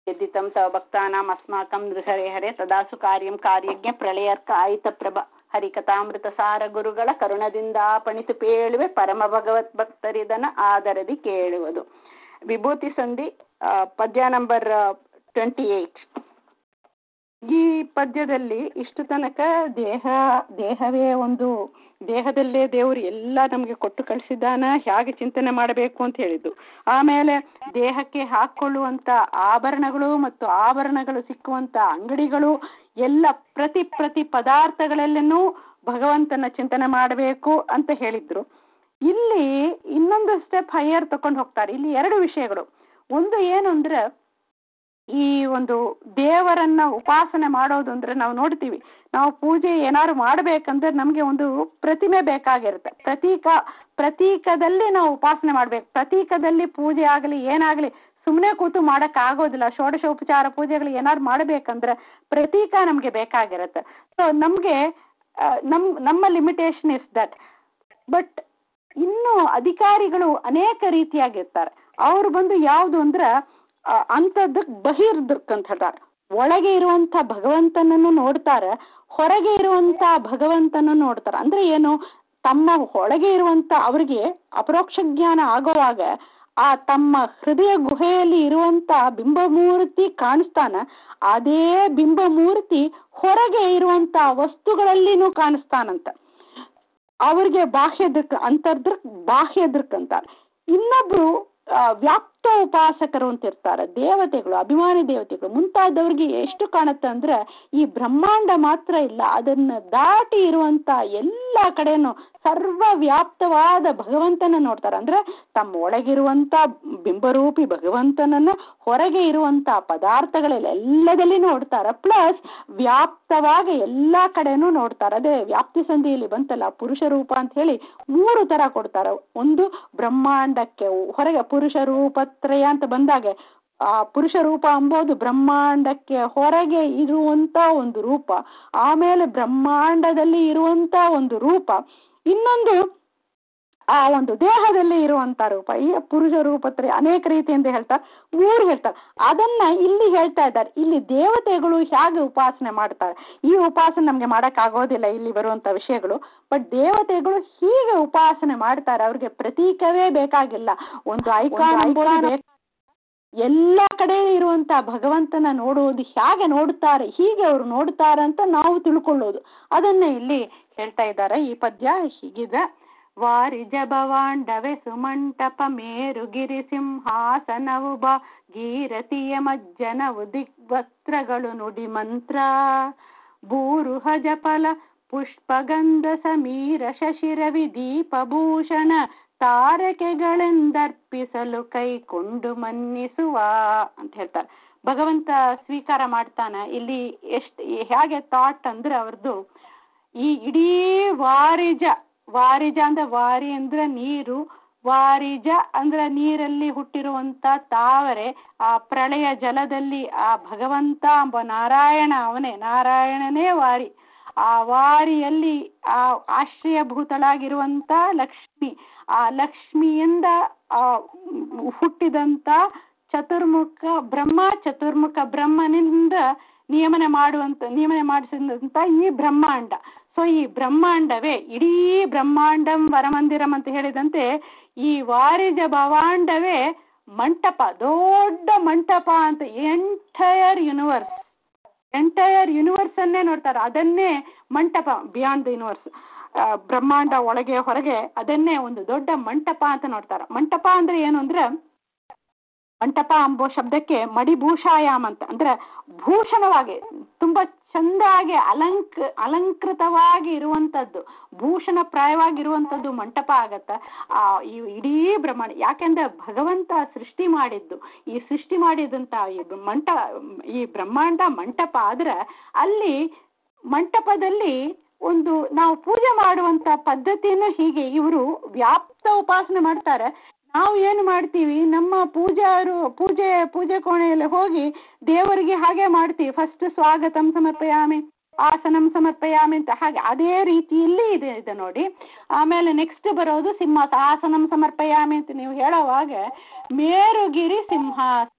यद्दितं तव भक्तानाम् अस्माकं नृहरे हरे ತದಾಸು ಕಾರ್ಯಂ ಕಾರ್ಯಜ್ಞ ಪ್ರಳಯರ್ಕ ಆಯಿತ ಪ್ರಭ ಹರಿಕಥಾಮೃತಸಾರ ಗುರುಗಳ ಕರುಣದಿಂದ ಪಣಿತು ಪೇಳುವೆ ಪರಮ ಭಗವತ್ ಭಕ್ತರಿದನ ಆದರದಿ ಕೇಳುವುದು ವಿಭೂತಿ ಸಂಧಿ ಆ, ಪದ್ಯ ನಂಬರ್ ಟ್ವೆಂಟಿ ಏಯ್ಟ್ ಈ ಪದ್ಯದಲ್ಲಿ ಇಷ್ಟು ತನಕ ದೇಹ ದೇಹವೇ ಒಂದು ದೇಹದಲ್ಲೇ ದೇವರು ಎಲ್ಲ ನಮಗೆ ಕೊಟ್ಟು ಕಳಿಸಿದ್ದಾನ ಹೇಗೆ ಚಿಂತನೆ ಮಾಡಬೇಕು ಅಂತ ಹೇಳಿದ್ದು ಆಮೇಲೆ ದೇಹಕ್ಕೆ ಹಾಕೊಳ್ಳುವಂತ ಆಭರಣಗಳು ಮತ್ತು ಆಭರಣಗಳು ಸಿಕ್ಕುವಂತ ಅಂಗಡಿಗಳು ಎಲ್ಲ ಪ್ರತಿ ಪ್ರತಿ ಪದಾರ್ಥಗಳಲ್ಲೇನೂ ಭಗವಂತನ ಚಿಂತನೆ ಮಾಡಬೇಕು ಅಂತ ಹೇಳಿದ್ರು ಇಲ್ಲಿ ಇನ್ನೊಂದು ಸ್ಟೆಪ್ ಹೈಯರ್ ತಕೊಂಡು ಹೋಗ್ತಾರೆ ಇಲ್ಲಿ ಎರಡು ವಿಷಯಗಳು ಒಂದು ಏನು ಅಂದ್ರೆ ಈ ಒಂದು ದೇವರನ್ನ ಉಪಾಸನೆ ಮಾಡೋದು ಅಂದ್ರೆ ನಾವು ನೋಡ್ತೀವಿ ನಾವು ಪೂಜೆ ಏನಾದ್ರು ಮಾಡ್ಬೇಕಂದ್ರೆ ನಮ್ಗೆ ಒಂದು ಪ್ರತಿಮೆ ಬೇಕಾಗಿರುತ್ತೆ ಪ್ರತೀಕ ಪ್ರತೀಕದಲ್ಲಿ ನಾವು ಉಪಾಸನೆ ಮಾಡ್ಬೇಕು ಪ್ರತೀಕದಲ್ಲಿ ಪೂಜೆ ಆಗಲಿ ಏನಾಗಲಿ ಸುಮ್ಮನೆ ಕೂತು ಮಾಡಕ್ ಆಗೋದಿಲ್ಲ ಷೋಡಶೋಪಚಾರ ಪೂಜೆಗಳು ಏನಾದ್ರು ಮಾಡ್ಬೇಕಂದ್ರೆ ಪ್ರತೀಕ ನಮ್ಗೆ ಬೇಕಾಗಿರುತ್ತೆ ಸೊ ನಮ್ಗೆ ಆ, ನಮ್ ನಮ್ಮ ಲಿಮಿಟೇಷನ್ ಇಸ್ ದಟ್ ಬಟ್ ಇನ್ನು ಅಧಿಕಾರಿಗಳು ಅನೇಕ ರೀತಿಯಾಗಿರ್ತಾರೆ ಅವ್ರು ಬಂದು ಯಾವುದು ಅಂದ್ರೆ ಆ, ಅಂಥದ್ದಕ್ಕೆ ಬಹಿರ್ದೃಕ್ ಅಂತ ಹೇಳ್ತಾರೆ ಒಳಗೆ ಇರುವಂತ ಭಗವಂತನನ್ನು ನೋಡ್ತಾರೆ ಹೊರಗೆ ಇರುವಂತ ಭಗವಂತನ ನೋಡ್ತಾರೆ ಅಂದ್ರೆ ಏನು ತಮ್ಮ ಒಳಗೆ ಇರುವಂತ ಅವ್ರಿಗೆ ಅಪರೋಕ್ಷ ಜ್ಞಾನ ಆಗೋವಾಗ ಆ ತಮ್ಮ ಹೃದಯ ಗುಹೆಯಲ್ಲಿ ಇರುವಂತ ಬಿಂಬಮೂರ್ತಿ ಕಾಣಿಸ್ತಾನ ಅದೇ ಬಿಂಬಮೂರ್ತಿ ಹೊರಗೆ ಇರುವಂತ ವಸ್ತುಗಳಲ್ಲಿನೂ ಕಾಣಿಸ್ತಾನಂತ ಅವ್ರಿಗೆ ಬಾಹ್ಯ ದೃಕ್ ಅಂತರ್ದೃಕ್ ಬಾಹ್ಯ ದೃಕ್ ಅಂತಾರೆ ಇನ್ನೊಬ್ರು ಆ, ವ್ಯಾಪ್ತ ಉಪಾಸಕರು ಅಂತ ಇರ್ತಾರೆ ದೇವತೆಗಳು ಅಭಿಮಾನಿ ದೇವತೆಗಳು ಮುಂತಾದವ್ರಿಗೆ ಎಷ್ಟು ಕಾಣುತ್ತೆ ಅಂದ್ರೆ ಈ ಬ್ರಹ್ಮಾಂಡ ಮಾತ್ರ ಇಲ್ಲ ಅದನ್ನ ದಾಟಿ ಇರುವಂತ ಎಲ್ಲ ಕಡೆನೂ ಸರ್ವ ವ್ಯಾಪ್ತವಾದ ಭಗವಂತನ ನೋಡ್ತಾರೆ ಅಂದ್ರೆ ತಮ್ಮ ಒಳಗಿರುವಂತ ಬಿಂಬರೂಪಿ ಭಗವಂತನನ್ನ ಹೊರಗೆ ಇರುವಂತ ಪದಾರ್ಥಗಳಲ್ಲಿ ಎಲ್ಲದಲ್ಲಿ ನೋಡ್ತಾರೆ ಪ್ಲಸ್ ವ್ಯಾಪ್ತವಾಗಿ ಎಲ್ಲಾ ಕಡೆನೂ ನೋಡ್ತಾರೆ ಅದೇ ವ್ಯಾಪ್ತಿ ಸಂಧಿಯಲ್ಲಿ ಬಂತಲ್ಲ ಪುರುಷ ರೂಪ ಅಂತ ಹೇಳಿ ಮೂರು ತರ ಕೊಡ್ತಾರೆ ಒಂದು ಬ್ರಹ್ಮಾಂಡಕ್ಕೆ ಹೊರಗೆ ಪುರುಷ ರೂಪತ್ರಯ ಅಂತ ಬಂದಾಗ ಆ ಪುರುಷ ರೂಪ ಅಂಬೋದು ಬ್ರಹ್ಮಾಂಡಕ್ಕೆ ಹೊರಗೆ ಇರುವಂತ ಒಂದು ರೂಪ ಆಮೇಲೆ ಬ್ರಹ್ಮಾಂಡದಲ್ಲಿ ಇರುವಂತ ಒಂದು ರೂಪ ಇನ್ನೊಂದು ಆ ಒಂದು ದೇಹದಲ್ಲಿ ಇರುವಂತ ರೂಪ ಈ ಪುರುಷ ರೂಪತ್ರ ಅನೇಕ ರೀತಿಯಿಂದ ಹೇಳ್ತಾರೆ ಮೂರು ಹೇಳ್ತಾರೆ ಅದನ್ನ ಇಲ್ಲಿ ಹೇಳ್ತಾ ಇದ್ದಾರೆ ಇಲ್ಲಿ ದೇವತೆಗಳು ಹೇಗೆ ಉಪಾಸನೆ ಮಾಡ್ತಾರೆ ಈ ಉಪಾಸನೆ ನಮ್ಗೆ ಮಾಡಕ್ ಆಗೋದಿಲ್ಲ ಇಲ್ಲಿ ಬರುವಂತ ವಿಷಯಗಳು ಬಟ್ ದೇವತೆಗಳು ಹೀಗೆ ಉಪಾಸನೆ ಮಾಡ್ತಾರೆ ಅವ್ರಿಗೆ ಪ್ರತೀಕವೇ ಬೇಕಾಗಿಲ್ಲ ಒಂದು ಐಕಾನ್ ಎಲ್ಲ ಕಡೆ ಇರುವಂತ ಭಗವಂತನ ನೋಡುವುದು ಹೇಗೆ ನೋಡುತ್ತಾರೆ ಹೀಗೆ ಅವರು ನೋಡುತ್ತಾರೆ ಅಂತ ನಾವು ತಿಳ್ಕೊಳ್ಳೋದು ಅದನ್ನ ಇಲ್ಲಿ ಹೇಳ್ತಾ ಇದ್ದಾರೆ ಈ ಪದ್ಯ ಹೀಗಿದೆ ವಾರಿಜ ಭವಾಂಡವೆ ಸುಮಂಟಪ ಮೇರುಗಿರಿ ಸಿಂಹಾಸನವು ಬ ಗೀರತಿಯ ಮಜ್ಜನವು ದಿಗ್ವಸ್ತ್ರಗಳು ನುಡಿ ಮಂತ್ರ ಭೂರುಹ ಜಪಲ ಪುಷ್ಪಗಂಧ ಸಮೀರ ಶಶಿರವಿ ದೀಪಭೂಷಣ ತಾರಕೆಗಳೆಂದರ್ಪಿಸಲು ಕೈಕೊಂಡು ಮನ್ನಿಸುವ ಅಂತ ಹೇಳ್ತಾರೆ ಭಗವಂತ ಸ್ವೀಕಾರ ಮಾಡ್ತಾನೆ ಇಲ್ಲಿ ಎಷ್ಟು ಹೇಗೆ ಥಾಟ್ ಅಂದ್ರೆ ಅವ್ರದ್ದು ಈ ಇಡೀ ವಾರಿಜ ವಾರಿಜ ಅಂದ್ರೆ ವಾರಿ ಅಂದ್ರೆ ನೀರು ವಾರಿಜ ಅಂದ್ರೆ ನೀರಲ್ಲಿ ಹುಟ್ಟಿರುವಂತ ತಾವರೆ ಆ ಪ್ರಳಯ ಜಲದಲ್ಲಿ ಆ ಭಗವಂತ ಎಂಬ ನಾರಾಯಣ ಅವನೇ ನಾರಾಯಣನೇ ವಾರಿ ಆ ವಾರಿಯಲ್ಲಿ ಆ ಆಶ್ರಯಭೂತಳಾಗಿರುವಂತ ಲಕ್ಷ್ಮಿ ಆ ಲಕ್ಷ್ಮಿಯಿಂದ ಆ ಹುಟ್ಟಿದಂತ ಚತುರ್ಮುಖ ಬ್ರಹ್ಮ ಚತುರ್ಮುಖ ಬ್ರಹ್ಮನಿಂದ ನಿಯಮನೆ ಮಾಡುವಂತ ನಿಯಮನೆ ಮಾಡಿಸಿದಂತ ಈ ಬ್ರಹ್ಮಾಂಡ ಸೊ ಈ ಬ್ರಹ್ಮಾಂಡವೇ ಇಡೀ ಬ್ರಹ್ಮಾಂಡಂ ವರಮಂದಿರಂ ಅಂತ ಹೇಳಿದಂತೆ ಈ ವಾರಿಜ ಭವಾಂಡವೇ ಮಂಟಪ ದೊಡ್ಡ ಮಂಟಪ ಅಂತ ಎಂಟೈರ್ ಯೂನಿವರ್ಸ್ ಎಂಟೈರ್ ಯೂನಿವರ್ಸ್ ಅನ್ನೇ ನೋಡ್ತಾರೆ ಅದನ್ನೇ ಮಂಟಪ ಬಿಯಾಂಡ್ ದ ಯೂನಿವರ್ಸ್ ಬ್ರಹ್ಮಾಂಡ ಒಳಗೆ ಹೊರಗೆ ಅದನ್ನೇ ಒಂದು ದೊಡ್ಡ ಮಂಟಪ ಅಂತ ನೋಡ್ತಾರೆ ಮಂಟಪ ಅಂದ್ರೆ ಏನು ಅಂದ್ರೆ ಮಂಟಪ ಎಂಬೋ ಶಬ್ದಕ್ಕೆ ಮಡಿಭೂಷಾಯಾಮ್ ಅಂತ ಅಂದ್ರೆ ಭೂಷಣವಾಗಿ ತುಂಬಾ ಚಂದಾಗಿ ಅಲಂಕ ಅಲಂಕೃತವಾಗಿ ಇರುವಂತದ್ದು ಭೂಷಣ ಪ್ರಾಯವಾಗಿರುವಂತದ್ದು ಮಂಟಪ ಆಗತ್ತ ಆ ಈ ಇಡೀ ಬ್ರಹ್ಮಾಂಡ ಯಾಕೆಂದ್ರೆ ಭಗವಂತ ಸೃಷ್ಟಿ ಮಾಡಿದ್ದು ಈ ಸೃಷ್ಟಿ ಮಾಡಿದಂತ ಈ ಮಂಟ ಈ ಬ್ರಹ್ಮಾಂಡ ಮಂಟಪ ಆದ್ರೆ ಅಲ್ಲಿ ಮಂಟಪದಲ್ಲಿ ಒಂದು ನಾವು ಪೂಜೆ ಮಾಡುವಂತ ಪದ್ಧತಿಯನ್ನು ಹೀಗೆ ಇವರು ವ್ಯಾಪ್ತ ಉಪಾಸನೆ ಮಾಡ್ತಾರೆ ನಾವು ಏನು ಮಾಡ್ತೀವಿ ನಮ್ಮ ಪೂಜಾರು ಪೂಜೆ ಪೂಜೆ ಕೋಣೆಯಲ್ಲಿ ಹೋಗಿ ದೇವರಿಗೆ ಹಾಗೆ ಮಾಡ್ತೀವಿ ಫಸ್ಟ್ ಸ್ವಾಗತಂ ಸಮರ್ಪಯಾಮಿ ಆಸನಂ ಸಮರ್ಪಯಾಮಿ ಅಂತ ಹಾಗೆ ಅದೇ ರೀತಿಯಲ್ಲಿ ಇದೆ ಇದೆ ನೋಡಿ ಆಮೇಲೆ ನೆಕ್ಸ್ಟ್ ಬರೋದು ಸಿಂಹಾಸ ಆಸನಂ ಸಮರ್ಪಯಾಮಿ ಅಂತ ನೀವು ಹೇಳೋವಾಗ ಮೇರುಗಿರಿ ಸಿಂಹಾಸ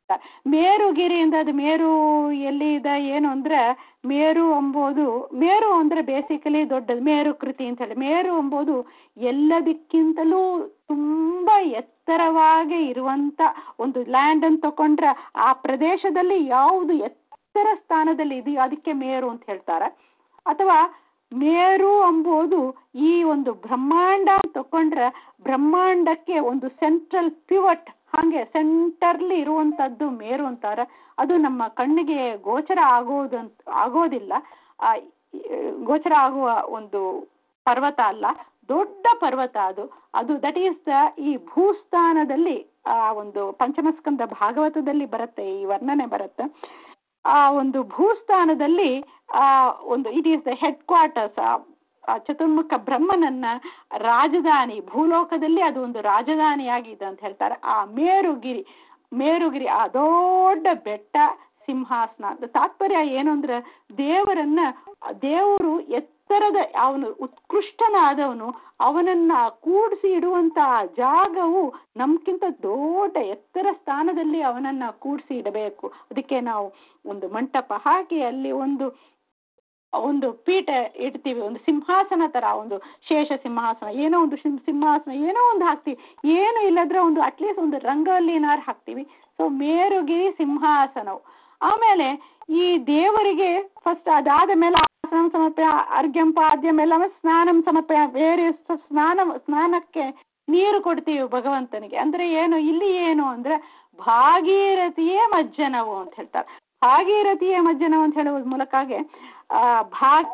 ಮೇರುಗಿರಿಯಿಂದ ಅದು ಮೇರು ಎಲ್ಲಿ ಇದೆ ಏನು ಅಂದ್ರೆ ಮೇರು ಎಂಬುದು ಮೇರು ಅಂದ್ರೆ ಬೇಸಿಕಲಿ ದೊಡ್ಡದು ಮೇರು ಕೃತಿ ಅಂತ ಹೇಳಿ ಮೇರು ಎಂಬುದು ಎಲ್ಲದಕ್ಕಿಂತಲೂ ತುಂಬಾ ಎತ್ತರವಾಗಿ ಇರುವಂತ ಒಂದು ಲ್ಯಾಂಡ್ ಅಂತ ತಕೊಂಡ್ರೆ ಆ ಪ್ರದೇಶದಲ್ಲಿ ಯಾವುದು ಎತ್ತರ ಸ್ಥಾನದಲ್ಲಿ ಇದೆಯೋ ಅದಕ್ಕೆ ಮೇರು ಅಂತ ಹೇಳ್ತಾರೆ ಅಥವಾ ಮೇರು ಎಂಬುದು ಈ ಒಂದು ಬ್ರಹ್ಮಾಂಡ ತಕೊಂಡ್ರೆ ಬ್ರಹ್ಮಾಂಡಕ್ಕೆ ಒಂದು ಸೆಂಟ್ರಲ್ ಪಿವಟ್ ಹಾಗೆ ಸೆಂಟರ್ಲಿ ಇರುವಂತದ್ದು ಮೇರು ಅಂತಾರೆ ಅದು ನಮ್ಮ ಕಣ್ಣಿಗೆ ಗೋಚರ ಆಗೋದು ಆಗೋದಿಲ್ಲ ಆ, ಈ, ಗೋಚರ ಆಗುವ ಒಂದು ಪರ್ವತ ಅಲ್ಲ ದೊಡ್ಡ ಪರ್ವತ ಅದು ಅದು ದಟ್ ಈಸ್ ದ ಈ ಭೂಸ್ಥಾನದಲ್ಲಿ ಆ ಒಂದು ಪಂಚಮಸ್ಕಂದ ಭಾಗವತದಲ್ಲಿ ಬರುತ್ತೆ ಈ ವರ್ಣನೆ ಬರುತ್ತೆ ಆ ಒಂದು ಭೂಸ್ಥಾನದಲ್ಲಿ ಆ ಒಂದು it is the headquarters ಆ ಚತುರ್ಮುಖ ಬ್ರಹ್ಮನನ್ನ ರಾಜಧಾನಿ ಭೂಲೋಕದಲ್ಲಿ ಅದು ಒಂದು ರಾಜಧಾನಿಯಾಗಿದೆ ಅಂತ ಹೇಳ್ತಾರೆ ಆ ಮೇರುಗಿರಿ ಮೇರುಗಿರಿ ಆ ದೊಡ್ಡ ಬೆಟ್ಟ ಸಿಂಹಾಸನ ಅದು ತಾತ್ಪರ್ಯ ಏನು ಅಂದ್ರೆ ದೇವರನ್ನ ದೇವರು ಎತ್ತರದ ಅವನು ಉತ್ಕೃಷ್ಟನಾದವನು ಅವನನ್ನ ಕೂಡಿಸಿ ಇಡುವಂತ ಆ ಜಾಗವು ನಮ್ಗಿಂತ ದೊಡ್ಡ ಎತ್ತರ ಸ್ಥಾನದಲ್ಲಿ ಅವನನ್ನ ಕೂಡಿಸಿ ಇಡಬೇಕು ಅದಕ್ಕೆ ನಾವು ಒಂದು ಮಂಟಪ ಹಾಕಿ ಅಲ್ಲಿ ಒಂದು ಒಂದು ಪೀಠ ಇಡ್ತೀವಿ ಒಂದು ಸಿಂಹಾಸನ ತರ ಒಂದು ಶೇಷ ಸಿಂಹಾಸನ ಏನೋ ಒಂದು ಸಿಂ- ಸಿಂಹಾಸನ ಏನೋ ಒಂದು ಹಾಕ್ತೀವಿ ಏನು ಇಲ್ಲದ್ರೆ ಒಂದು ಅಟ್ಲೀಸ್ಟ್ ಒಂದು ರಂಗೋಲಿನಾರು ಹಾಕ್ತೀವಿ ಸೊ ಮೇರುಗಿರಿ ಸಿಂಹಾಸನವು ಆಮೇಲೆ ಈ ದೇವರಿಗೆ ಫಸ್ಟ್ ಅದಾದ ಮೇಲೆ ಆಸನಂ ಸಮರ್ಪಯ ಅರ್ಘ್ಯಂ ಪಾದ್ಯಂ ಎಲ್ಲ ಸ್ನಾನಂ ಸಮರ್ಪಯ ಬೇರೆ ಸ- ಸ್ನಾನ ಸ್ನಾನಕ್ಕೆ ನೀರು ಕೊಡ್ತೀವಿ ಭಗವಂತನಿಗೆ ಅಂದ್ರೆ ಏನು ಇಲ್ಲಿ ಏನು ಅಂದ್ರೆ ಭಾಗೀರಥಿಯೇ ಮಜ್ಜನವು ಅಂತ ಹೇಳ್ತಾರೆ ಭಾಗೀರಥಿಯೇ ಮಜ್ಜನವು ಅಂತ ಹೇಳುವ ಮೂಲಕಾಗೆ ಆ ಭಾಗ್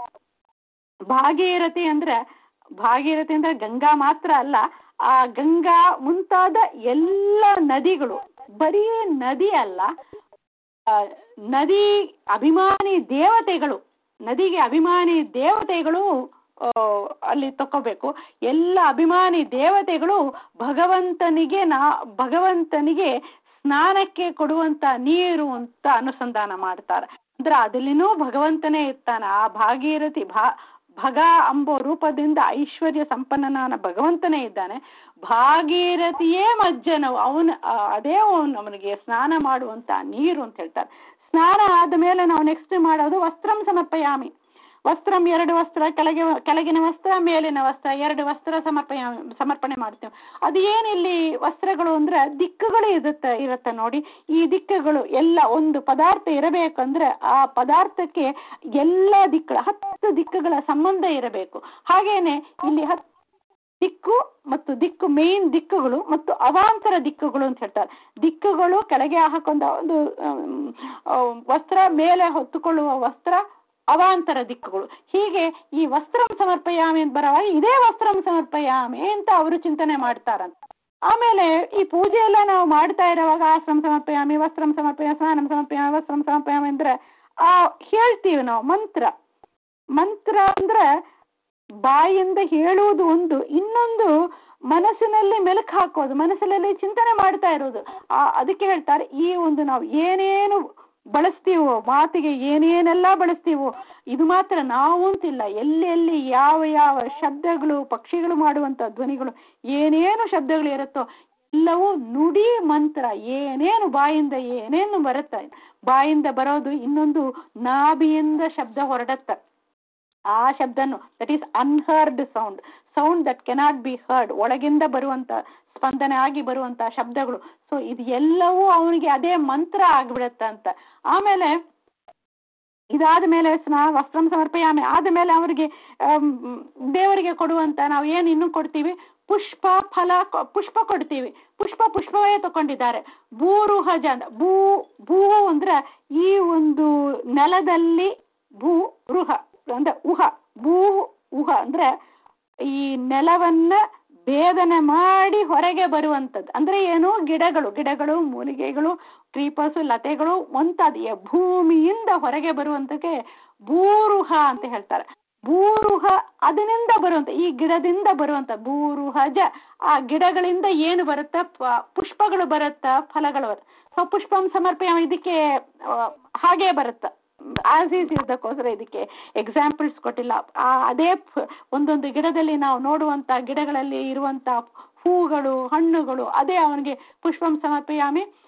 ಭಾಗೀರಥಿ ಅಂದ್ರೆ ಭಾಗೀರಥಿ ಅಂದ್ರೆ ಗಂಗಾ ಮಾತ್ರ ಅಲ್ಲ ಆ ಗಂಗಾ ಮುಂತಾದ ಎಲ್ಲ ನದಿಗಳು ಬರೀ ನದಿ ಅಲ್ಲ ಆ, ನದಿ ಅಭಿಮಾನಿ ದೇವತೆಗಳು ನದಿಗೆ ಅಭಿಮಾನಿ ದೇವತೆಗಳು ಆ, ಅಲ್ಲಿ ತಕೋಬೇಕು ಎಲ್ಲ ಅಭಿಮಾನಿ ದೇವತೆಗಳು ಭಗವಂತನಿಗೆ ನಾ ಭಗವಂತನಿಗೆ ಸ್ನಾನಕ್ಕೆ ಕೊಡುವಂತ ನೀರು ಅಂತ ಅನುಸಂಧಾನ ಮಾಡ್ತಾರೆ ಅಂದ್ರೆ ಅದಲ್ಲಿನೂ ಭಗವಂತನೇ ಇರ್ತಾನೆ ಆ ಭಾಗೀರಥಿ ಭಾ ಭಗ ಅಂಬೋ ರೂಪದಿಂದ ಐಶ್ವರ್ಯ ಸಂಪನ್ನನಾನ ಭಗವಂತನೇ ಇದ್ದಾನೆ ಭಾಗೀರಥಿಯೇ ಮಜ್ಜನವು ಅವನ ಅದೇ ಅವನು ಅವನಿಗೆ ಸ್ನಾನ ಮಾಡುವಂತ ನೀರು ಅಂತ ಹೇಳ್ತಾರೆ ಸ್ನಾನ ಆದ ಮೇಲೆ ನಾವು ನೆಕ್ಸ್ಟ್ ಮಾಡೋದು ವಸ್ತ್ರಂ ಸಮರ್ಪಯಾಮಿ ವಸ್ತ್ರಂ ಎರಡು ವಸ್ತ್ರ ಕೆಳಗೆ ಕೆಳಗಿನ ವಸ್ತ್ರ ಮೇಲಿನ ವಸ್ತ್ರ ಎರಡು ವಸ್ತ್ರ ಸಮರ್ಪಯ ಸಮರ್ಪಣೆ ಮಾಡ್ತೇವೆ ಅದು ಏನಿಲ್ಲಿ ವಸ್ತ್ರಗಳು ಅಂದ್ರೆ ದಿಕ್ಕುಗಳು ಇರುತ್ತೆ ಇರುತ್ತೆ ನೋಡಿ ಈ ದಿಕ್ಕುಗಳು ಎಲ್ಲ ಒಂದು ಪದಾರ್ಥ ಇರಬೇಕಂದ್ರೆ ಆ ಪದಾರ್ಥಕ್ಕೆ ಎಲ್ಲ ದಿಕ್ಕುಗಳ ಹತ್ತು ದಿಕ್ಕುಗಳ ಸಂಬಂಧ ಇರಬೇಕು ಹಾಗೇನೆ ಇಲ್ಲಿ ಹತ್ತು ದಿಕ್ಕು ಮತ್ತು ದಿಕ್ಕು ಮೇನ್ ದಿಕ್ಕುಗಳು ಮತ್ತು ಅವಾಂತರ ದಿಕ್ಕುಗಳು ಅಂತ ಹೇಳ್ತಾರೆ ದಿಕ್ಕುಗಳು ಕೆಳಗೆ ಹಾಕೊಂಡ ಒಂದು ಆಮ್, ಆ, ವಸ್ತ್ರ ಮೇಲೆ ಹೊತ್ತುಕೊಳ್ಳುವ ವಸ್ತ್ರ ಅವಾಂತರ ದಿಕ್ಕುಗಳು ಹೀಗೆ ಈ ವಸ್ತ್ರಂ ಸಮರ್ಪಯಾಮಿ ಅಂತ ಬರವಾಗ ಇದೇ ವಸ್ತ್ರಂ ಸಮರ್ಪಯಾಮಿ ಅಂತ ಅವರು ಚಿಂತನೆ ಮಾಡ್ತಾರಂತ ಆಮೇಲೆ ಈ ಪೂಜೆ ಎಲ್ಲ ನಾವು ಮಾಡ್ತಾ ಇರುವಾಗ ಆಶ್ರಮ ಸಮರ್ಪಯಾಮಿ ವಸ್ತ್ರಂ ಸಮರ್ಪಯಾಮಿ ಸ್ನಾನಂ ಸಮರ್ಪಯಾಮಿ ವಸ್ತ್ರಂ ಸಮರ್ಪಯಾಮಿ ಅಂದ್ರೆ ಆ ಹೇಳ್ತೀವಿ ನಾವು ಮಂತ್ರ ಮಂತ್ರ ಅಂದ್ರೆ ಬಾಯಿಂದ ಹೇಳುವುದು ಒಂದು ಇನ್ನೊಂದು ಮನಸ್ಸಿನಲ್ಲಿ ಮೆಲುಕು ಹಾಕೋದು ಮನಸ್ಸಿನಲ್ಲಿ ಚಿಂತನೆ ಮಾಡ್ತಾ ಇರೋದು ಆ ಅದಕ್ಕೆ ಹೇಳ್ತಾರೆ ಈ ಒಂದು ನಾವು ಏನೇನು ಬಳಸ್ತೀವೋ ಮಾತಿಗೆ ಏನೇನೆಲ್ಲ ಬಳಸ್ತೀವೋ ಇದು ಮಾತ್ರ ನಾವು ಅಂತಿಲ್ಲ ಎಲ್ಲೆಲ್ಲಿ ಯಾವ ಯಾವ ಶಬ್ದಗಳು ಪಕ್ಷಿಗಳು ಮಾಡುವಂತ ಧ್ವನಿಗಳು ಏನೇನು ಶಬ್ದಗಳು ಇರುತ್ತೋ ಎಲ್ಲವೂ ನುಡಿ ಮಂತ್ರ ಏನೇನು ಬಾಯಿಂದ ಏನೇನು ಬರುತ್ತೆ ಬಾಯಿಂದ ಬರೋದು ಇನ್ನೊಂದು ನಾಭಿಯಿಂದ ಶಬ್ದ ಹೊರಡತ್ತ ಆ ಶಬ್ದನು that is unheard sound sound that cannot be heard ಒಳಗಿಂದ ಬರುವಂತ ಸ್ಪಂದನೆ ಆಗಿ ಬರುವಂತ ಶಬ್ದಗಳು ಸೊ ಇದು ಎಲ್ಲವೂ ಅವನಿಗೆ ಅದೇ ಮಂತ್ರ ಆಗ್ಬಿಡತ್ತ ಅಂತ ಆಮೇಲೆ ಇದಾದ ಮೇಲೆ ಸ್ನಾ ವಸ್ತ್ರಂ ಸಮರ್ಪಯಾಮಿ ಆದ ಮೇಲೆ ಅವರಿಗೆ ಆಮ್, ದೇವರಿಗೆ ಕೊಡುವಂತ ನಾವು ಏನು ಇನ್ನೂ ಕೊಡ್ತೀವಿ ಪುಷ್ಪ ಫಲ ಕೊ- ಪುಷ್ಪ ಕೊಡ್ತೀವಿ ಪುಷ್ಪ ಪುಷ್ಪವೇ ತಕೊಂಡಿದ್ದಾರೆ ಭೂರುಹಜ ಅಂತ ಭೂ ಭೂ ಅಂದ್ರೆ ಈ ಒಂದು ನೆಲದಲ್ಲಿ ಭೂ ರುಹ ಅಂದ್ರೆ ಉಹ ಭೂ ಉಹ ಅಂದ್ರೆ ಈ ನೆಲವನ್ನ ಭೇದನೆ ಮಾಡಿ ಹೊರಗೆ ಬರುವಂಥದ್ದು ಅಂದ್ರೆ ಏನು ಗಿಡಗಳು ಗಿಡಗಳು ಮೂಲಿಗೆಗಳು ಕ್ರೀಪರ್ಸ್ ಲತೆಗಳು ಮುಂತಾದ ಈ ಭೂಮಿಯಿಂದ ಹೊರಗೆ ಬರುವಂತಕ್ಕೆ ಭೂರುಹ ಅಂತ ಹೇಳ್ತಾರೆ ಭೂರುಹ ಅದರಿಂದ ಬರುವಂತ ಈ ಗಿಡದಿಂದ ಬರುವಂತ ಭೂರುಹಜ ಆ ಗಿಡಗಳಿಂದ ಏನು ಬರುತ್ತ ಪ- ಪುಷ್ಪಗಳು ಬರುತ್ತ ಫಲಗಳು ಬರುತ್ತೆ ಸೊ ಪುಷ್ಪಂ ಸಮರ್ಪಯ ಇದಕ್ಕೆ ಆ, ಹಾಗೆ ಬರುತ್ತ ಆಸ್ ಈಸ್ ಇದ್ದಕ್ಕೋಸ್ಕರ ಇದಕ್ಕೆ ಎಕ್ಸಾಂಪಲ್ಸ್ ಕೊಟ್ಟಿಲ್ಲ ಆ ಅದೇ ಫ- ಒಂದೊಂದು ಗಿಡದಲ್ಲಿ ನಾವು ನೋಡುವಂತ ಗಿಡಗಳಲ್ಲಿ ಇರುವಂತ ಹೂಗಳು ಹಣ್ಣುಗಳು ಅದೇ ಅವನಿಗೆ ಪುಷ್ಪಂ ಸಮರ್ಪಯಾಮಿ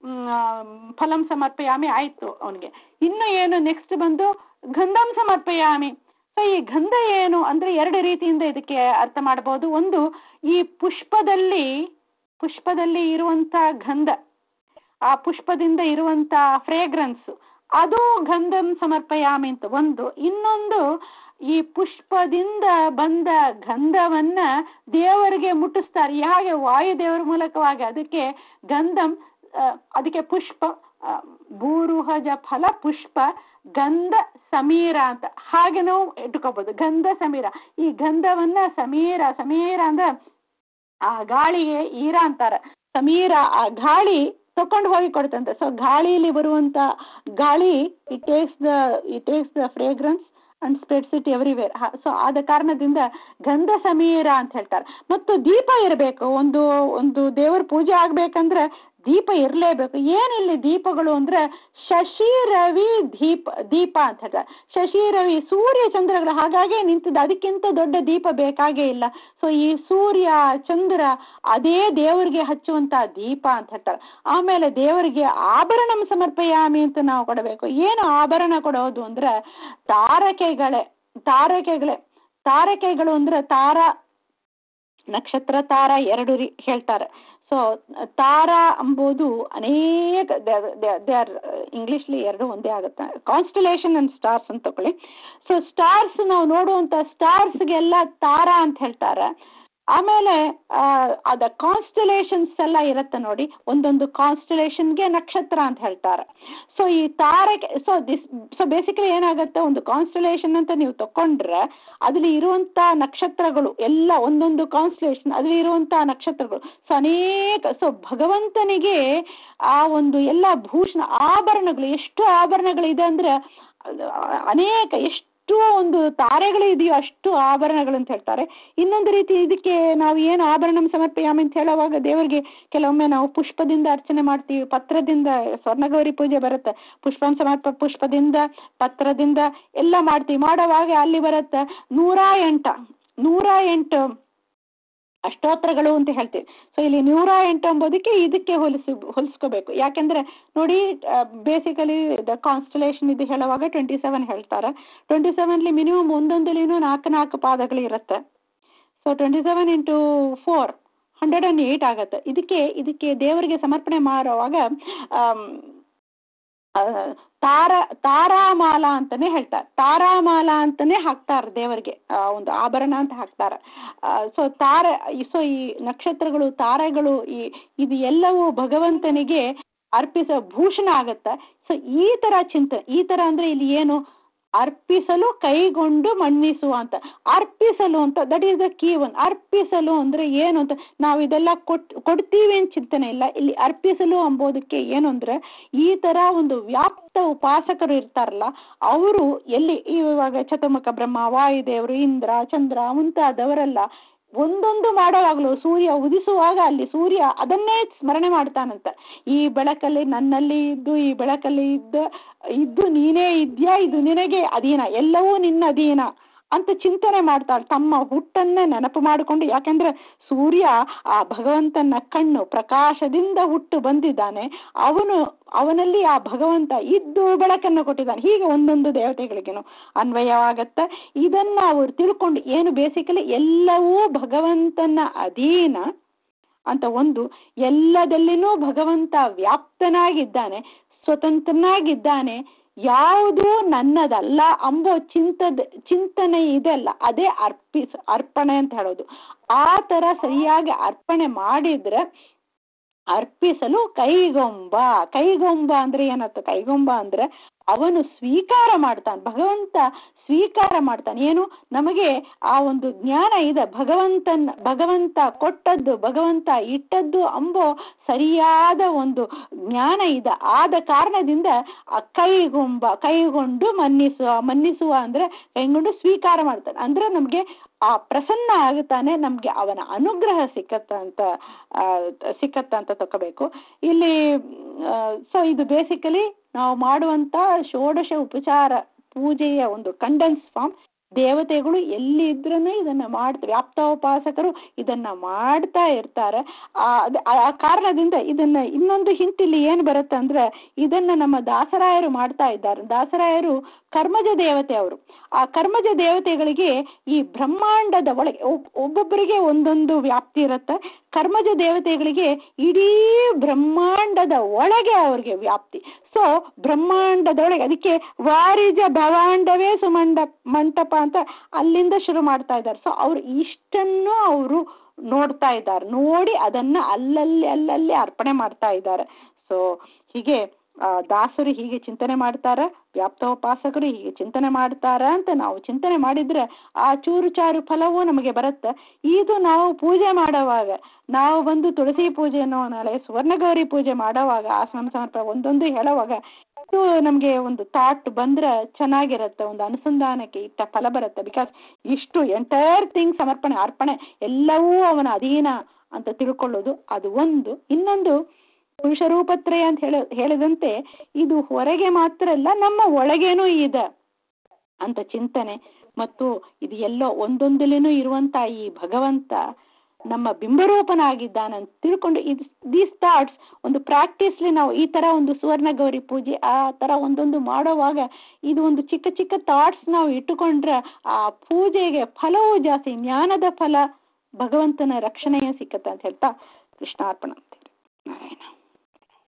ಫಲಂ ಸಮರ್ಪಯಾಮಿ ಆಯ್ತು ಅವನಿಗೆ ಇನ್ನು ಏನು ನೆಕ್ಸ್ಟ್ ಬಂದು ಗಂಧಂ ಸಮರ್ಪಯಾಮಿ ಸೊ ಈ ಗಂಧ ಏನು ಅಂದ್ರೆ ಎರಡು ರೀತಿಯಿಂದ ಇದಕ್ಕೆ ಅರ್ಥ ಮಾಡಬಹುದು ಒಂದು ಈ ಪುಷ್ಪದಲ್ಲಿ ಪುಷ್ಪದಲ್ಲಿ ಇರುವಂತ ಗಂಧ ಆ ಪುಷ್ಪದಿಂದ ಇರುವಂತ ಫ್ರೇಗ್ರೆನ್ಸ್ ಅದು ಗಂಧಂ ಸಮರ್ಪಯಾಮಿ ಅಂತ ಒಂದು ಇನ್ನೊಂದು ಈ ಪುಷ್ಪದಿಂದ ಬಂದ ಗಂಧವನ್ನ ದೇವರಿಗೆ ಮುಟ್ಟಿಸ್ತಾರೆ ಹೇಗೆ ವಾಯುದೇವರ ಮೂಲಕವಾಗಿ ಅದಕ್ಕೆ ಗಂಧಂ ಆ, ಅದಕ್ಕೆ ಪುಷ್ಪ ಆ, ಭೂರುಹಜ ಫಲ ಪುಷ್ಪ ಗಂಧ ಸಮೀರ ಅಂತ ಹಾಗೆ ನಾವು ಇಟ್ಕೋಬಹುದು ಗಂಧ ಸಮೀರ ಈ ಗಂಧವನ್ನ ಸಮೀರ ಸಮೀರ ಅಂದ್ರೆ ಆ ಗಾಳಿಗೆ ಈರ ಅಂತಾರ ಸಮೀರ ಆ ಗಾಳಿ ತಕೊಂಡು ಹೋಗಿ ಕೊಡುತ್ತಂತೆ ಸೊ ಗಾಳಿಯಲ್ಲಿ ಬರುವಂತ ಗಾಳಿ it takes the it takes the fragrance and spreads it everywhere so ಆದ ಕಾರಣದಿಂದ ಗಂಧ ಸಮೀರ ಅಂತ ಹೇಳ್ತಾರೆ ಮತ್ತು ದೀಪ ಇರಬೇಕು ಒಂದು ಒಂದು ದೇವರ ಪೂಜೆ ಆಗ್ಬೇಕಂದ್ರೆ ದೀಪ ಇರಲೇಬೇಕು ಏನಿಲ್ಲ ದೀಪಗಳು ಅಂದ್ರೆ ಶಶಿ ರವಿ ದೀಪ ದೀಪ ಅಂತ ಹೇಳ್ತಾರೆ ಶಶಿ ರವಿ ಸೂರ್ಯ ಚಂದ್ರಗಳು ಹಾಗಾಗಿ ನಿಂತಿದ್ದು ಅದಕ್ಕಿಂತ ದೊಡ್ಡ ದೀಪ ಬೇಕಾಗೇ ಇಲ್ಲ ಸೊ ಈ ಸೂರ್ಯ ಚಂದ್ರ ಅದೇ ದೇವರಿಗೆ ಹಚ್ಚುವಂತ ದೀಪ ಅಂತ ಹೇಳ್ತಾರೆ ಆಮೇಲೆ ದೇವರಿಗೆ ಆಭರಣ ಸಮರ್ಪಯಾಮಿ ಅಂತ ನಾವು ಕೊಡಬೇಕು ಏನು ಆಭರಣ ಕೊಡೋದು ಅಂದ್ರೆ ತಾರಕೆಗಳೇ ತಾರಕೆಗಳೇ ತಾರಕೆಗಳು ಅಂದ್ರೆ ತಾರ ನಕ್ಷತ್ರ ತಾರ ಎರಡು ರೀ ಹೇಳ್ತಾರೆ ಸೊ ತಾರ ಎಂಬುದು ಅನೇಕ ದೇ ಆರ್ ಇಂಗ್ಲಿಷ್ಲಿ ಎರಡು ಒಂದೇ ಆಗುತ್ತೆ ಕಾನ್ಸ್ಟಲೇಷನ್ ಅಂಡ್ ಸ್ಟಾರ್ಸ್ ಅಂತ ತಗೊಳ್ಳಿ ಸೊ ಸ್ಟಾರ್ಸ್ ನಾವು ನೋಡುವಂಥ ಸ್ಟಾರ್ಸ್ಗೆಲ್ಲ ತಾರ ಅಂತ ಹೇಳ್ತಾರೆ ಆಮೇಲೆ ಅದ ಕಾನ್ಸ್ಟಲೇಷನ್ಸ್ ಎಲ್ಲ ಇರುತ್ತೆ ನೋಡಿ ಒಂದೊಂದು ಕಾನ್ಸ್ಟಲೇಷನ್ಗೆ ನಕ್ಷತ್ರ ಅಂತ ಹೇಳ್ತಾರೆ ಸೊ ಈ ತಾರಕೆ ಸೊ ದಿಸ್ ಸೊ ಬೇಸಿಕಲಿ ಏನಾಗುತ್ತೆ ಒಂದು ಕಾನ್ಸ್ಟಲೇಷನ್ ಅಂತ ನೀವು ತಕೊಂಡ್ರೆ ಅದ್ರಲ್ಲಿ ಇರುವಂತ ನಕ್ಷತ್ರಗಳು ಎಲ್ಲ ಒಂದೊಂದು ಕಾನ್ಸ್ಟಲೇಷನ್ ಅದ್ರಲ್ಲಿ ಇರುವಂತ ನಕ್ಷತ್ರಗಳು ಸೊ ಅನೇಕ ಸೊ ಭಗವಂತನಿಗೆ ಆ ಒಂದು ಎಲ್ಲ ಭೂಷಣ ಆಭರಣಗಳು ಎಷ್ಟು ಆಭರಣಗಳಿದೆ ಅಂದ್ರೆ ಅನೇಕ ಎಷ್ಟು ಒಂದು ತಾರೆಗಳು ಇದೆಯೋ ಅಷ್ಟು ಆಭರಣಗಳು ಅಂತ ಹೇಳ್ತಾರೆ ಇನ್ನೊಂದು ರೀತಿ ಇದಕ್ಕೆ ನಾವು ಏನು ಆಭರಣ ಸಮರ್ಪಯಾಮಿ ಅಂತ ಹೇಳುವಾಗ ದೇವರಿಗೆ ಕೆಲವೊಮ್ಮೆ ನಾವು ಪುಷ್ಪದಿಂದ ಅರ್ಚನೆ ಮಾಡ್ತೀವಿ ಪತ್ರದಿಂದ ಸ್ವರ್ಣಗೌರಿ ಪೂಜೆ ಬರುತ್ತೆ ಪುಷ್ಪಂ ಸಮರ್ಪ ಪುಷ್ಪದಿಂದ ಪತ್ರದಿಂದ ಎಲ್ಲ ಮಾಡ್ತೀವಿ ಮಾಡೋವಾಗ ಅಲ್ಲಿ ಬರುತ್ತೆ ನೂರ ಎಂಟ ನೂರ ಎಂಟು ಅಷ್ಟೋತ್ತರಗಳು ಅಂತ ಹೇಳ್ತೀವಿ ಸೊ ಇಲ್ಲಿ ನೂರ ಎಂಟು ಎಂಬುದಕ್ಕೆ ಇದಕ್ಕೆ ಹೋಲಿಸಿ ಹೋಲಿಸ್ಕೋಬೇಕು ಯಾಕೆಂದ್ರೆ ನೋಡಿ ಬೇಸಿಕಲಿ ದ ಕಾನ್ಸ್ಟಲೇಷನ್ ಇದು ಹೇಳುವಾಗ ಟ್ವೆಂಟಿ ಸೆವೆನ್ ಹೇಳ್ತಾರೆ ಟ್ವೆಂಟಿ ಸೆವೆನ್ಲಿ ಮಿನಿಮಮ್ ಒಂದೊಂದಲಿನೂ ನಾಲ್ಕು ನಾಲ್ಕು ಪಾದಗಳು ಇರುತ್ತೆ so twenty seven into four hundred and eight ಆಗುತ್ತೆ ಇದಕ್ಕೆ ಇದಕ್ಕೆ ದೇವರಿಗೆ ಸಮರ್ಪಣೆ ಮಾಡುವಾಗ ತಾರ ತಾರಾಮಾಲ ಅಂತಾನೆ ಹೇಳ್ತಾರೆ ತಾರಾಮಾಲ ಅಂತಾನೆ ಹಾಕ್ತಾರೆ ದೇವರಿಗೆ ಒಂದು ಆಭರಣ ಅಂತ ಹಾಕ್ತಾರೆ ಸೊ ತಾರ ಸೊ ಈ ನಕ್ಷತ್ರಗಳು ತಾರೆಗಳು ಈ ಇದು ಎಲ್ಲವೂ ಭಗವಂತನಿಗೆ ಅರ್ಪಿಸೋ ಭೂಷಣ ಆಗತ್ತೆ ಸೊ ಈ ತರ ಚಿಂತನೆ ಈ ತರ ಅಂದ್ರೆ ಇಲ್ಲಿ ಏನು ಅರ್ಪಿಸಲು ಕೈಗೊಂಡು ಮಣ್ಣಿಸುವ ಅಂತ ಅರ್ಪಿಸಲು ಅಂತ that is the key one ಅರ್ಪಿಸಲು ಅಂದ್ರೆ ಏನು ಅಂತ ನಾವು ಇದೆಲ್ಲ ಕೊಟ್ ಕೊಡ್ತೀವಿ ಅಂತ ಚಿಂತನೆ ಇಲ್ಲ ಇಲ್ಲಿ ಅರ್ಪಿಸಲು ಎಂಬುದಕ್ಕೆ ಏನು ಅಂದ್ರೆ ಈ ತರ ಒಂದು ವ್ಯಾಪ್ತ ಉಪಾಸಕರು ಇರ್ತಾರಲ್ಲ ಅವರು ಎಲ್ಲಿ ಇವಾಗ ಚತುರ್ಮುಖ ಬ್ರಹ್ಮ ವಾಯುದೇವರು ಇಂದ್ರ ಚಂದ್ರ ಮುಂತಾದವರೆಲ್ಲ ಒಂದೊಂದು ಮಾಡೋವಾಗಲೂ ಸೂರ್ಯ ಉದಿಸುವಾಗ ಅಲ್ಲಿ ಸೂರ್ಯ ಅದನ್ನೇ ಸ್ಮರಣೆ ಮಾಡ್ತಾನಂತ ಈ ಬೆಳಕಲ್ಲಿ ನನ್ನಲ್ಲಿ ಇದ್ದು ಈ ಬೆಳಕಲ್ಲಿ ಇದ್ದು ಇದ್ದು ನೀನೇ ಇದ್ಯಾ ಇದು ನಿನಗೆ ಅಧೀನ ಎಲ್ಲವೂ ನಿನ್ನ ಅಧೀನ ಅಂತ ಚಿಂತನೆ ಮಾಡ್ತಾಳೆ ತಮ್ಮ ಹುಟ್ಟನ್ನೇ ನೆನಪು ಮಾಡಿಕೊಂಡು ಯಾಕೆಂದ್ರೆ ಸೂರ್ಯ ಆ ಭಗವಂತನ ಕಣ್ಣು ಪ್ರಕಾಶದಿಂದ ಹುಟ್ಟು ಬಂದಿದ್ದಾನೆ ಅವನು ಅವನಲ್ಲಿ ಆ ಭಗವಂತ ಇದ್ದು ಬೆಳಕನ್ನು ಕೊಟ್ಟಿದ್ದಾನೆ ಹೀಗೆ ಒಂದೊಂದು ದೇವತೆಗಳಿಗೇನು ಅನ್ವಯವಾಗತ್ತೆ ಇದನ್ನ ಅವರು ತಿಳ್ಕೊಂಡು ಏನು ಬೇಸಿಕಲಿ ಎಲ್ಲವೂ ಭಗವಂತನ ಅಧೀನ ಅಂತ ಒಂದು ಎಲ್ಲದಲ್ಲಿನೂ ಭಗವಂತ ವ್ಯಾಪ್ತನಾಗಿದ್ದಾನೆ ಸ್ವತಂತ್ರನಾಗಿದ್ದಾನೆ ಯಾವುದು ನನ್ನದಲ್ಲ ಅಂಬೋ ಚಿಂತದ ಚಿಂತನೆ ಇದೆಲ್ಲ ಅದೇ ಅರ್ಪಿಸ ಅರ್ಪಣೆ ಅಂತ ಹೇಳೋದು ಆ ತರ ಸರಿಯಾಗಿ ಅರ್ಪಣೆ ಮಾಡಿದ್ರೆ ಅರ್ಪಿಸಲು ಕೈಗೊಂಬ ಕೈಗೊಂಬ ಅಂದ್ರೆ ಏನತ್ತ ಕೈಗೊಂಬ ಅಂದ್ರೆ ಅವನು ಸ್ವೀಕಾರ ಮಾಡ್ತಾನೆ ಭಗವಂತ ಸ್ವೀಕಾರ ಮಾಡ್ತಾನೆ ಏನು ನಮಗೆ ಆ ಒಂದು ಜ್ಞಾನ ಇದೆ ಭಗವಂತನ್ ಭಗವಂತ ಕೊಟ್ಟದ್ದು ಭಗವಂತ ಇಟ್ಟದ್ದು ಅಂಬೋ ಸರಿಯಾದ ಒಂದು ಜ್ಞಾನ ಇದೆ ಆದ ಕಾರಣದಿಂದ ಆ ಕೈಗೊಂಬ ಕೈಗೊಂಡು ಮನ್ನಿಸುವ ಮನ್ನಿಸುವ ಅಂದ್ರೆ ಕೈಗೊಂಡು ಸ್ವೀಕಾರ ಮಾಡ್ತಾನೆ ಅಂದ್ರೆ ನಮಗೆ ಆ ಪ್ರಸನ್ನ ಆಗುತ್ತಾನೆ ನಮ್ಗೆ ಅವನ ಅನುಗ್ರಹ ಸಿಕ್ಕತ್ತ ಅಂತ ಸಿಕ್ಕತ್ತ ಅಂತ ತಗೋಬೇಕು ಇಲ್ಲಿ ಸೊ ಇದು ಬೇಸಿಕಲಿ ನಾವು ಮಾಡುವಂತ ಷೋಡಶ ಉಪಚಾರ ಪೂಜೆಯ ಒಂದು ಕಂಡೆನ್ಸ್ ಫಾರ್ಮ್ ದೇವತೆಗಳು ಎಲ್ಲಿ ಇದ್ರೂ ಇದನ್ನ ಮಾಡ್ತಾರೆ ವ್ಯಾಪ್ತೋಪಾಸಕರು ಇದನ್ನ ಮಾಡ್ತಾ ಇರ್ತಾರೆ ಆ ಅದ್- ಆ ಕಾರಣದಿಂದ ಇದನ್ನ ಇನ್ನೊಂದು ಹಿಂತಿಲ್ಲಿ ಏನ್ ಬರುತ್ತೆ ಅಂದ್ರೆ ಇದನ್ನ ನಮ್ಮ ದಾಸರಾಯರು ಮಾಡ್ತಾ ಇದ್ದಾರೆ ದಾಸರಾಯರು ಕರ್ಮಜ ದೇವತೆ ಅವರು ಆ ಕರ್ಮಜ ದೇವತೆಗಳಿಗೆ ಈ ಬ್ರಹ್ಮಾಂಡದ ಒಳಗೆ ಒಬ್- ಒಬ್ಬೊಬ್ಬರಿಗೆ ಒಂದೊಂದು ವ್ಯಾಪ್ತಿ ಇರುತ್ತೆ ಕರ್ಮಜ ದೇವತೆಗಳಿಗೆ ಇಡೀ ಬ್ರಹ್ಮಾಂಡದ ಒಳಗೆ ಅವ್ರಿಗೆ ವ್ಯಾಪ್ತಿ ಸೊ ಬ್ರಹ್ಮಾಂಡದೊಳಗೆ ಅದಕ್ಕೆ ವಾರಿಜ ಭವಾಂಡವೇ ಸುಮಂಡ ಮಂಟಪ ಅಂತ ಅಲ್ಲಿಂದ ಶುರು ಮಾಡ್ತಾ ಇದ್ದಾರೆ ಸೊ ಅವ್ರು ಇಷ್ಟನ್ನು ಅವರು ನೋಡ್ತಾ ಇದ್ದಾರೆ ನೋಡಿ ಅದನ್ನ ಅಲ್ಲಲ್ಲಿ ಅಲ್ಲಲ್ಲಿ ಅರ್ಪಣೆ ಮಾಡ್ತಾ ಇದ್ದಾರೆ ಸೊ ಹೀಗೆ ಆ, ದಾಸರು ಹೀಗೆ ಚಿಂತನೆ ಮಾಡ್ತಾರ ವ್ಯಾಪ್ತೋಪಾಸಕರು ಹೀಗೆ ಚಿಂತನೆ ಮಾಡ್ತಾರ ಅಂತ ನಾವು ಚಿಂತನೆ ಮಾಡಿದ್ರೆ ಆ ಚೂರು ಚಾರು ಫಲವೂ ನಮಗೆ ಬರುತ್ತೆ ಇದು ನಾವು ಪೂಜೆ ಮಾಡುವಾಗ ನಾವು ಬಂದು ತುಳಸಿ ಪೂಜೆನೋ ನಾಳೆ ಸುವರ್ಣಗೌರಿ ಪೂಜೆ ಮಾಡುವಾಗ ಆಸನ ಸಮರ್ಪಣೆ ಒಂದೊಂದು ಹೇಳುವಾಗ ಇದು ನಮಗೆ ಒಂದು ಥಾಟ್ ಬಂದ್ರೆ ಚೆನ್ನಾಗಿರುತ್ತೆ ಒಂದು ಅನುಸಂಧಾನಕ್ಕೆ ಇಟ್ಟ ಫಲ ಬರುತ್ತೆ ಬಿಕಾಸ್ ಇಷ್ಟು ಎಂಟೈರ್ ಥಿಂಗ್ ಸಮರ್ಪಣೆ ಅರ್ಪಣೆ ಎಲ್ಲವೂ ಅವನ ಅಧೀನ ಅಂತ ತಿಳ್ಕೊಳ್ಳೋದು ಅದು ಒಂದು ಇನ್ನೊಂದು ಪುರುಷ ರೂಪತ್ರಯ ಅಂತ ಹೇಳ ಹೇಳಿದಂತೆ ಇದು ಹೊರಗೆ ಮಾತ್ರ ಅಲ್ಲ ನಮ್ಮ ಒಳಗೇನೂ ಇದೆ ಅಂತ ಚಿಂತನೆ ಮತ್ತು ಇದು ಎಲ್ಲೋ ಒಂದೊಂದಲೇನೂ ಇರುವಂತ ಈ ಭಗವಂತ ನಮ್ಮ ಬಿಂಬರೂಪನಾಗಿದ್ದಾನಂತ ತಿಳ್ಕೊಂಡು ಇದು ದೀಸ್ ಥಾಟ್ಸ್ ಒಂದು ಪ್ರಾಕ್ಟೀಸ್ಲಿ ನಾವು ಈ ತರ ಒಂದು ಸುವರ್ಣ ಗೌರಿ ಪೂಜೆ ಆ ತರ ಒಂದೊಂದು ಮಾಡುವಾಗ ಇದು ಒಂದು ಚಿಕ್ಕ ಚಿಕ್ಕ ಥಾಟ್ಸ್ ನಾವು ಇಟ್ಟುಕೊಂಡ್ರೆ ಆ ಪೂಜೆಗೆ ಫಲವೂ ಜಾಸ್ತಿ ಜ್ಞಾನದ ಫಲ ಭಗವಂತನ ರಕ್ಷಣೆಯೇ ಸಿಕ್ಕತ್ತೆ ಅಂತ ಹೇಳ್ತಾ ಕೃಷ್ಣಾರ್ಪಣ ಅಂತೀರಿ ನಾರಾಯಣ